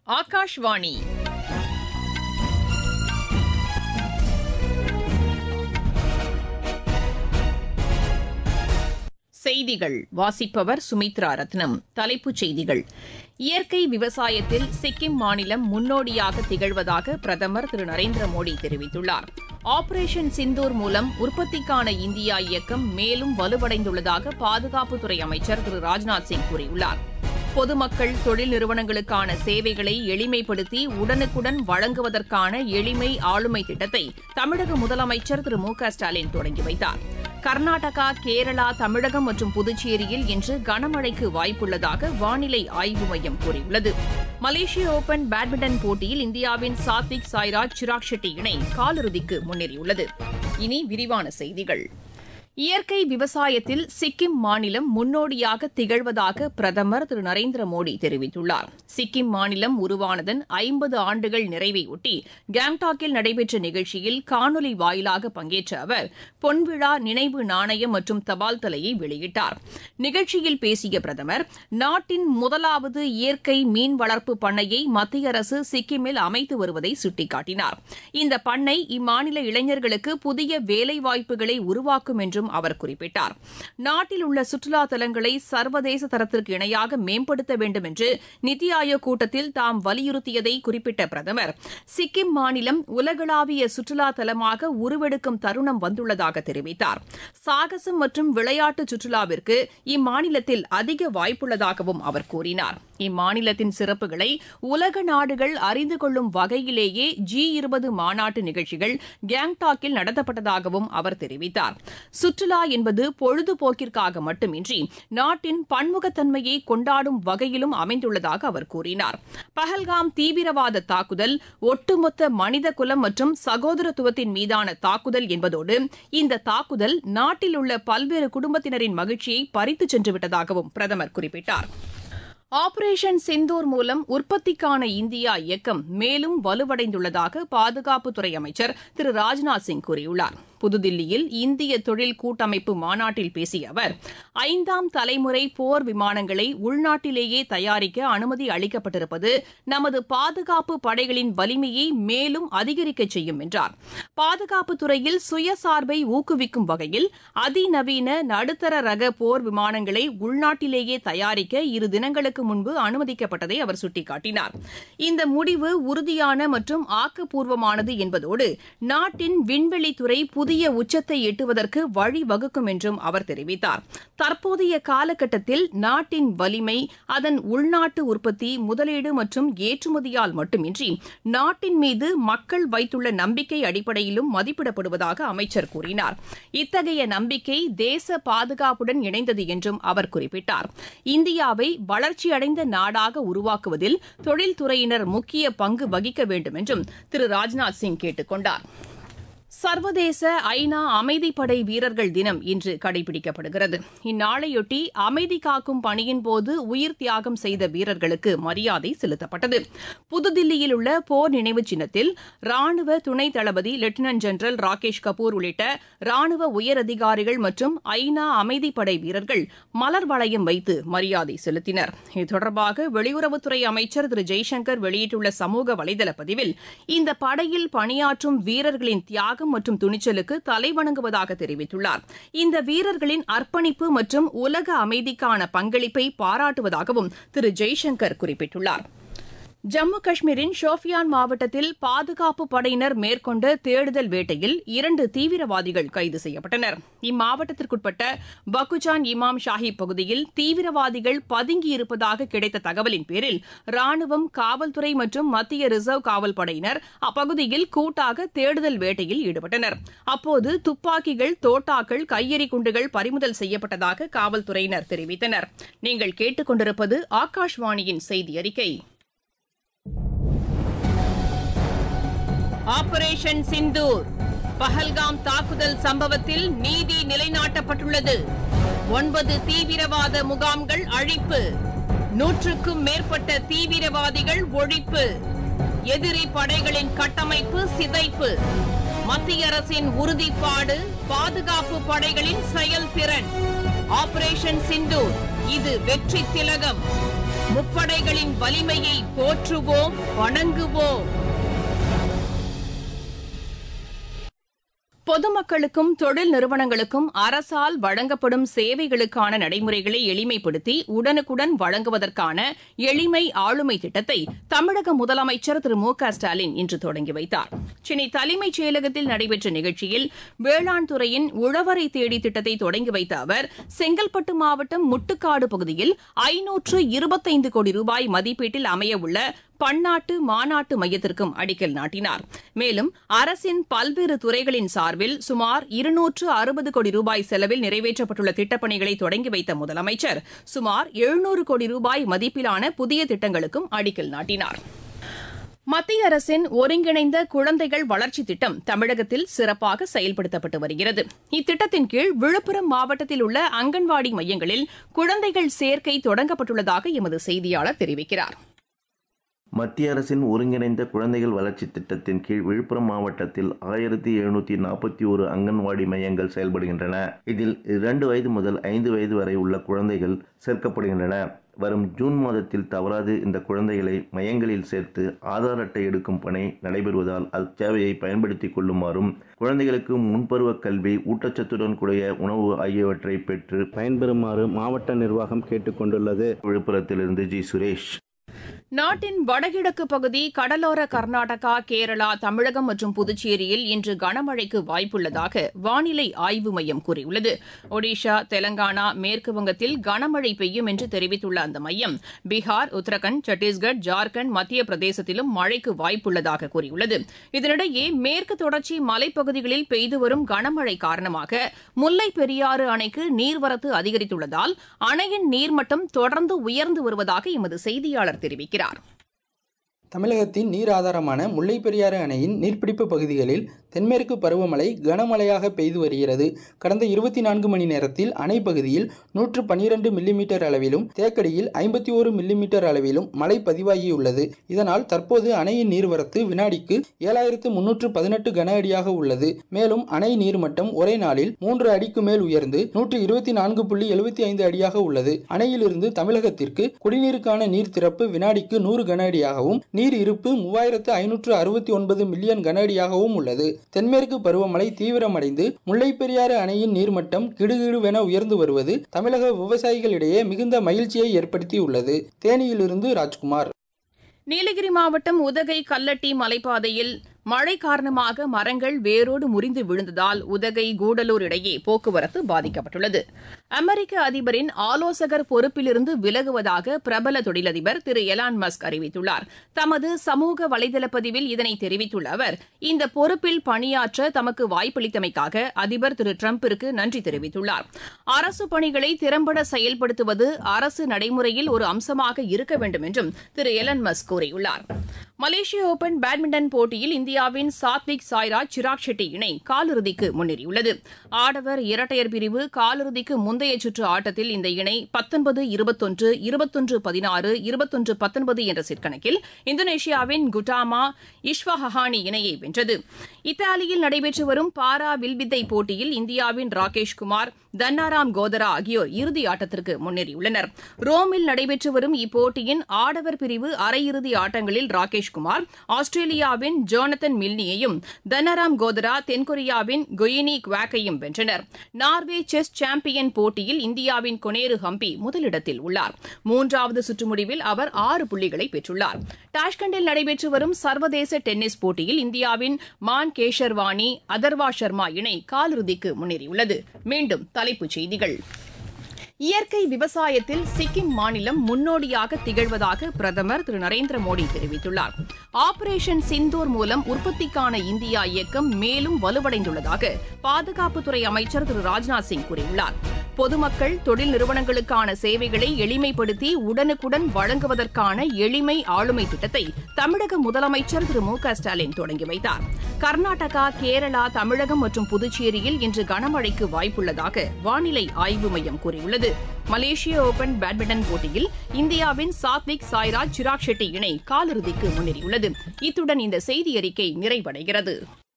ஆகாஷ்வாணி செய்திகள் வாசிப்பவர் சுமித்ரா ரத்னம் தலைப்புச் செய்திகள் இயற்கை விவசாயத்தில் சிக்கிம் மாநிலம் முன்னோடியாக திகழ்வதாக பிரதமர் திரு நரேந்திர மோடி தெரிவித்துள்ளார் ஆபரேஷன் சிந்தூர் மூலம் உற்பத்திக்கான இந்தியா இயக்கம் மேலும் வலுவடைந்துள்ளதாக பாதுகாப்புத்துறை அமைச்சர் திரு ராஜ்நாத் சிங் கூறியுள்ளார் பொதுமக்கள் தொழில் நிறுவனங்களுக்கான சேவைகளை எளிமைப்படுத்தி உடனுக்குடன் வழங்குவதற்கான எளிமை ஆளுமை திட்டத்தை தமிழக முதலமைச்சர் திரு மு க ஸ்டாலின் தொடங்கி வைத்தார் கர்நாடகா கேரளா தமிழகம் மற்றும் புதுச்சேரியில் இன்று கனமழைக்கு வாய்ப்புள்ளதாக வானிலை ஆய்வு மையம் கூறியுள்ளது மலேசிய ஓபன் பேட்மிண்டன் போட்டியில் இந்தியாவின் சாத்விக் சாய்ராஜ் சிராக் ஷெட்டி இணை காலிறுதிக்கு முன்னேறியுள்ளது இனி விரிவான செய்திகள் இயற்கை விவசாயத்தில் சிக்கிம் மாநிலம் முன்னோடியாக திகழ்வதாக பிரதமர் திரு நரேந்திர மோடி தெரிவித்துள்ளார் சிக்கிம் மாநிலம் உருவானதன் ஐம்பது ஆண்டுகள் நிறைவையொட்டி கேங்டாக்கில் நடைபெற்ற நிகழ்ச்சியில் காணொலி வாயிலாக பங்கேற்ற அவர் பொன்விழா நினைவு நாணயம் மற்றும் தபால் தலையை வெளியிட்டார் நிகழ்ச்சியில் பேசிய பிரதமர் நாட்டின் முதலாவது இயற்கை மீன் வளர்ப்பு பண்ணையை மத்திய அரசு சிக்கிமில் அமைத்து வருவதை சுட்டிக்காட்டினார் இந்த பண்ணை இம்மாநில இளைஞர்களுக்கு புதிய வேலைவாய்ப்புகளை உருவாக்கும் என்றும் அவர் குறிப்பிட்டார் நாட்டில் உள்ள சுற்றுலா தலங்களை சர்வதேச தரத்திற்கு இணையாக மேம்படுத்த வேண்டும் என்று நித்தி ஆயோக் கூட்டத்தில் தாம் வலியுறுத்தியதை குறிப்பிட்ட பிரதமர் சிக்கிம் மாநிலம் உலகளாவிய சுற்றுலா தலமாக உருவெடுக்கும் தருணம் வந்துள்ளதாக தெரிவித்தார் சாகசம் மற்றும் விளையாட்டு சுற்றுலாவிற்கு இம்மாநிலத்தில் அதிக வாய்ப்புள்ளதாகவும் அவர் கூறினார் இம்மாநிலத்தின் சிறப்புகளை உலக நாடுகள் அறிந்து கொள்ளும் வகையிலேயே ஜி இருபது மாநாட்டு நிகழ்ச்சிகள் கேங்டாக்கில் நடத்தப்பட்டதாகவும் அவர் தெரிவித்தார் சுற்றுலா என்பது பொழுதுபோக்கிற்காக மட்டுமின்றி நாட்டின் பன்முகத்தன்மையை கொண்டாடும் வகையிலும் அமைந்துள்ளதாக அவர் கூறினார் பஹல்காம் தீவிரவாத தாக்குதல் ஒட்டுமொத்த மனித குலம் மற்றும் சகோதரத்துவத்தின் மீதான தாக்குதல் என்பதோடு இந்த தாக்குதல் நாட்டில் உள்ள பல்வேறு குடும்பத்தினரின் மகிழ்ச்சியை பறித்துச் சென்றுவிட்டதாகவும் பிரதமர் குறிப்பிட்டார் ஆபரேஷன் சிந்தூர் மூலம் உற்பத்திக்கான இந்தியா இயக்கம் மேலும் வலுவடைந்துள்ளதாக பாதுகாப்புத்துறை அமைச்சர் திரு ராஜ்நாத் சிங் கூறியுள்ளார் புதுதில்லியில் இந்திய தொழில் கூட்டமைப்பு மாநாட்டில் பேசிய அவர் ஐந்தாம் தலைமுறை போர் விமானங்களை உள்நாட்டிலேயே தயாரிக்க அனுமதி அளிக்கப்பட்டிருப்பது நமது பாதுகாப்பு படைகளின் வலிமையை மேலும் அதிகரிக்க செய்யும் என்றார் பாதுகாப்பு துறையில் சுயசார்பை ஊக்குவிக்கும் வகையில் அதிநவீன நடுத்தர ரக போர் விமானங்களை உள்நாட்டிலேயே தயாரிக்க இரு தினங்களுக்கு முன்பு அனுமதிக்கப்பட்டதை அவர் சுட்டிக்காட்டினார் இந்த முடிவு உறுதியான மற்றும் ஆக்கப்பூர்வமானது என்பதோடு நாட்டின் விண்வெளித்துறை புதிய உச்சத்தை எட்டுவதற்கு வழிவகுக்கும் என்றும் அவர் தெரிவித்தார் தற்போதைய காலகட்டத்தில் நாட்டின் வலிமை அதன் உள்நாட்டு உற்பத்தி முதலீடு மற்றும் ஏற்றுமதியால் மட்டுமின்றி நாட்டின் மீது மக்கள் வைத்துள்ள நம்பிக்கை அடிப்படையிலும் மதிப்பிடப்படுவதாக அமைச்சர் கூறினார் இத்தகைய நம்பிக்கை தேச பாதுகாப்புடன் இணைந்தது என்றும் அவர் குறிப்பிட்டார் இந்தியாவை வளர்ச்சியடைந்த நாடாக உருவாக்குவதில் தொழில்துறையினர் முக்கிய பங்கு வகிக்க வேண்டும் என்றும் திரு ராஜ்நாத் சிங் கேட்டுக் கொண்டார் சர்வதேச ஐநா அமைதிப்படை வீரர்கள் தினம் இன்று கடைபிடிக்கப்படுகிறது இந்நாளையொட்டி அமைதி காக்கும் பணியின் போது உயிர் தியாகம் செய்த வீரர்களுக்கு மரியாதை செலுத்தப்பட்டது புதுதில்லியில் உள்ள போர் நினைவு சின்னத்தில் ராணுவ துணை தளபதி லெப்டினன்ட் ஜெனரல் ராகேஷ் கபூர் உள்ளிட்ட ராணுவ உயரதிகாரிகள் மற்றும் ஐநா அமைதிப்படை வீரர்கள் மலர் வளையம் வைத்து மரியாதை செலுத்தினர் இது தொடர்பாக வெளியுறவுத்துறை அமைச்சர் திரு ஜெய்சங்கர் வெளியிட்டுள்ள சமூக வலைதள பதிவில் இந்த படையில் பணியாற்றும் வீரர்களின் தியாகம் தியாகம் மற்றும் துணிச்சலுக்கு தலைவணங்குவதாக தெரிவித்துள்ளார் இந்த வீரர்களின் அர்ப்பணிப்பு மற்றும் உலக அமைதிக்கான பங்களிப்பை பாராட்டுவதாகவும் திரு ஜெய்சங்கர் குறிப்பிட்டுள்ளார் ஜம்மு காஷ்மீரின் ஷோபியான் மாவட்டத்தில் பாதுகாப்பு படையினர் மேற்கொண்ட தேடுதல் வேட்டையில் இரண்டு தீவிரவாதிகள் கைது செய்யப்பட்டனர் இம்மாவட்டத்திற்குட்பட்ட பக்குஜான் இமாம் ஷாஹிப் பகுதியில் தீவிரவாதிகள் பதுங்கியிருப்பதாக கிடைத்த தகவலின் பேரில் ராணுவம் காவல்துறை மற்றும் மத்திய ரிசர்வ் காவல் படையினர் அப்பகுதியில் கூட்டாக தேடுதல் வேட்டையில் ஈடுபட்டனர் அப்போது துப்பாக்கிகள் தோட்டாக்கள் கையெறி குண்டுகள் பறிமுதல் செய்யப்பட்டதாக காவல்துறையினர் தெரிவித்தனர் நீங்கள் கேட்டுக் கொண்டிருப்பது ஆகாஷ்வாணியின் செய்தி அறிக்கை ஆபரேஷன் சிந்தூர் பஹல்காம் தாக்குதல் சம்பவத்தில் நீதி நிலைநாட்டப்பட்டுள்ளது ஒன்பது தீவிரவாத முகாம்கள் அழிப்பு நூற்றுக்கும் மேற்பட்ட தீவிரவாதிகள் ஒழிப்பு எதிரி படைகளின் கட்டமைப்பு சிதைப்பு மத்திய அரசின் உறுதிப்பாடு பாதுகாப்பு படைகளின் செயல்திறன் ஆபரேஷன் சிந்தூர் இது வெற்றி திலகம் முப்படைகளின் வலிமையை போற்றுவோம் வணங்குவோம் பொதுமக்களுக்கும் தொழில் நிறுவனங்களுக்கும் அரசால் வழங்கப்படும் சேவைகளுக்கான நடைமுறைகளை எளிமைப்படுத்தி உடனுக்குடன் வழங்குவதற்கான எளிமை ஆளுமை திட்டத்தை தமிழக முதலமைச்சர் திரு மு க ஸ்டாலின் இன்று தொடங்கி வைத்தார் சென்னை தலைமைச் செயலகத்தில் நடைபெற்ற நிகழ்ச்சியில் வேளாண் துறையின் உழவரை தேடி திட்டத்தை தொடங்கி வைத்த அவர் செங்கல்பட்டு மாவட்டம் முட்டுக்காடு பகுதியில் ஐநூற்று இருபத்தைந்து கோடி ரூபாய் மதிப்பீட்டில் அமையவுள்ள பன்னாட்டு மாநாட்டு மையத்திற்கும் அடிக்கல் நாட்டினார் மேலும் அரசின் பல்வேறு துறைகளின் சார்பில் சுமார் இருநூற்று அறுபது கோடி ரூபாய் செலவில் நிறைவேற்றப்பட்டுள்ள திட்டப்பணிகளை தொடங்கி வைத்த முதலமைச்சர் சுமார் எழுநூறு கோடி ரூபாய் மதிப்பிலான புதிய திட்டங்களுக்கும் அடிக்கல் நாட்டினார் மத்திய அரசின் ஒருங்கிணைந்த குழந்தைகள் வளர்ச்சித் திட்டம் தமிழகத்தில் சிறப்பாக செயல்படுத்தப்பட்டு வருகிறது இத்திட்டத்தின் கீழ் விழுப்புரம் மாவட்டத்தில் உள்ள அங்கன்வாடி மையங்களில் குழந்தைகள் சேர்க்கை தொடங்கப்பட்டுள்ளதாக எமது செய்தியாளர் தெரிவிக்கிறார் மத்திய அரசின் ஒருங்கிணைந்த குழந்தைகள் வளர்ச்சி திட்டத்தின் கீழ் விழுப்புரம் மாவட்டத்தில் ஆயிரத்தி எழுநூற்றி நாற்பத்தி ஒரு அங்கன்வாடி மையங்கள் செயல்படுகின்றன இதில் இரண்டு வயது முதல் ஐந்து வயது வரை உள்ள குழந்தைகள் சேர்க்கப்படுகின்றன வரும் ஜூன் மாதத்தில் தவறாது இந்த குழந்தைகளை மையங்களில் சேர்த்து ஆதார் அட்டை எடுக்கும் பணி நடைபெறுவதால் அச்சேவையை பயன்படுத்திக் கொள்ளுமாறும் குழந்தைகளுக்கு முன்பருவ கல்வி ஊட்டச்சத்துடன் கூடிய உணவு ஆகியவற்றை பெற்று பயன்பெறுமாறு மாவட்ட நிர்வாகம் கேட்டுக்கொண்டுள்ளது விழுப்புரத்திலிருந்து ஜி சுரேஷ் நாட்டின் வடகிழக்கு பகுதி கடலோர கர்நாடகா கேரளா தமிழகம் மற்றும் புதுச்சேரியில் இன்று கனமழைக்கு வாய்ப்புள்ளதாக வானிலை ஆய்வு மையம் கூறியுள்ளது ஒடிஷா தெலங்கானா மேற்குவங்கத்தில் கனமழை பெய்யும் என்று தெரிவித்துள்ள அந்த மையம் பீகார் உத்தரகாண்ட் சத்தீஸ்கர் ஜார்க்கண்ட் மத்திய பிரதேசத்திலும் மழைக்கு வாய்ப்புள்ளதாக கூறியுள்ளது இதனிடையே மேற்கு தொடர்ச்சி மலைப்பகுதிகளில் பெய்து வரும் கனமழை காரணமாக முல்லை பெரியாறு அணைக்கு நீர்வரத்து அதிகரித்துள்ளதால் அணையின் நீர்மட்டம் தொடர்ந்து உயர்ந்து வருவதாக எமது செய்தியாளர் தெரிவிக்கிறார் தமிழகத்தின் நீர் ஆதாரமான முல்லை பெரியாறு அணையின் நீர்பிடிப்பு பகுதிகளில் தென்மேற்கு பருவமழை கனமழையாக பெய்து வருகிறது கடந்த இருபத்தி நான்கு மணி நேரத்தில் அணை பகுதியில் நூற்று பன்னிரண்டு மில்லிமீட்டர் அளவிலும் தேக்கடியில் ஐம்பத்தி ஒரு மில்லிமீட்டர் அளவிலும் மழை பதிவாகியுள்ளது இதனால் தற்போது அணையின் நீர்வரத்து வினாடிக்கு ஏழாயிரத்து முன்னூற்று பதினெட்டு கன அடியாக உள்ளது மேலும் அணை நீர்மட்டம் ஒரே நாளில் மூன்று அடிக்கு மேல் உயர்ந்து நூற்று இருபத்தி நான்கு புள்ளி எழுபத்தி ஐந்து அடியாக உள்ளது அணையிலிருந்து தமிழகத்திற்கு குடிநீருக்கான நீர் திறப்பு வினாடிக்கு நூறு கன அடியாகவும் நீர் இருப்பு மூவாயிரத்து ஐநூற்று அறுபத்தி ஒன்பது மில்லியன் கன அடியாகவும் உள்ளது தென்மேற்கு பருவமழை தீவிரமடைந்து முல்லை பெரியாறு அணையின் நீர்மட்டம் கிடுகிடுவென உயர்ந்து வருவது தமிழக விவசாயிகளிடையே மிகுந்த மகிழ்ச்சியை ஏற்படுத்தியுள்ளது தேனியிலிருந்து ராஜ்குமார் நீலகிரி மாவட்டம் உதகை கல்லட்டி மலைப்பாதையில் மழை காரணமாக மரங்கள் வேரோடு முறிந்து விழுந்ததால் உதகை கூடலூர் இடையே போக்குவரத்து பாதிக்கப்பட்டுள்ளது அமெரிக்க அதிபரின் ஆலோசகர் பொறுப்பிலிருந்து விலகுவதாக பிரபல தொழிலதிபர் திரு எலான் மஸ்க் அறிவித்துள்ளார் தமது சமூக வலைதள பதிவில் இதனை தெரிவித்துள்ள அவர் இந்த பொறுப்பில் பணியாற்ற தமக்கு வாய்ப்பளித்தமைக்காக அதிபர் திரு டிரம்பிற்கு நன்றி தெரிவித்துள்ளார் அரசு பணிகளை திறம்பட செயல்படுத்துவது அரசு நடைமுறையில் ஒரு அம்சமாக இருக்க வேண்டும் என்றும் திரு எலன் மஸ்க் கூறியுள்ளார் மலேசிய ஓபன் பேட்மிண்டன் போட்டியில் இந்தியாவின் சாத்விக் சாய்ராஜ் சிராக் ஷெட்டி இணை காலிறுதிக்கு முன்னேறியுள்ளது ஆடவர் இரட்டையர் பிரிவு காலிறுதிக்கு முந்தைய சுற்று ஆட்டத்தில் இந்த இணை பத்தொன்பது இருபத்தொன்று இருபத்தொன்று பதினாறு இருபத்தொன்று பத்தொன்பது என்ற செட் கணக்கில் இந்தோனேஷியாவின் குட்டாமா இஷ்வஹானி இணையை வென்றது இத்தாலியில் நடைபெற்று வரும் பாரா வில்வித்தை போட்டியில் இந்தியாவின் ராகேஷ் குமார் தன்னாராம் கோதரா ஆகியோர் இறுதி ஆட்டத்திற்கு முன்னேறியுள்ளனர் ரோமில் நடைபெற்று வரும் இப்போட்டியின் ஆடவர் பிரிவு அரையிறுதி ஆட்டங்களில் ராகேஷ் குமார் ஆஸ்திரேலியாவின் ஜோனத்தன் மில்னியையும் தன்னாராம் கோதரா தென்கொரியாவின் கொயினி குவாக்கையும் வென்றனர் நார்வே செஸ் சாம்பியன் போட்டியில் இந்தியாவின் கொனேரு ஹம்பி முதலிடத்தில் உள்ளார் மூன்றாவது சுற்று முடிவில் அவர் ஆறு புள்ளிகளை பெற்றுள்ளார் டாஷ்கண்டில் நடைபெற்று வரும் சர்வதேச டென்னிஸ் போட்டியில் இந்தியாவின் மான் கேஷர்வாணி அதர்வா சர்மா இணை காலிறுதிக்கு முன்னேறியுள்ளது மீண்டும் தலைப்புச் செய்திகள் இயற்கை விவசாயத்தில் சிக்கிம் மாநிலம் முன்னோடியாக திகழ்வதாக பிரதமர் திரு நரேந்திர மோடி தெரிவித்துள்ளார் ஆபரேஷன் சிந்தூர் மூலம் உற்பத்திக்கான இந்தியா இயக்கம் மேலும் வலுவடைந்துள்ளதாக பாதுகாப்புத்துறை அமைச்சர் திரு ராஜ்நாத் சிங் கூறியுள்ளார் பொதுமக்கள் தொழில் நிறுவனங்களுக்கான சேவைகளை எளிமைப்படுத்தி உடனுக்குடன் வழங்குவதற்கான எளிமை ஆளுமை திட்டத்தை தமிழக முதலமைச்சர் திரு மு க ஸ்டாலின் தொடங்கி வைத்தார் கர்நாடகா கேரளா தமிழகம் மற்றும் புதுச்சேரியில் இன்று கனமழைக்கு வாய்ப்புள்ளதாக வானிலை ஆய்வு மையம் கூறியுள்ளது மலேசிய ஓபன் பேட்மிண்டன் போட்டியில் இந்தியாவின் சாத்விக் சாய்ராஜ் சிராக் ஷெட்டி இணை காலிறுதிக்கு முன்னேறியுள்ளது இத்துடன் இந்த செய்தி அறிக்கை நிறைவடைகிறது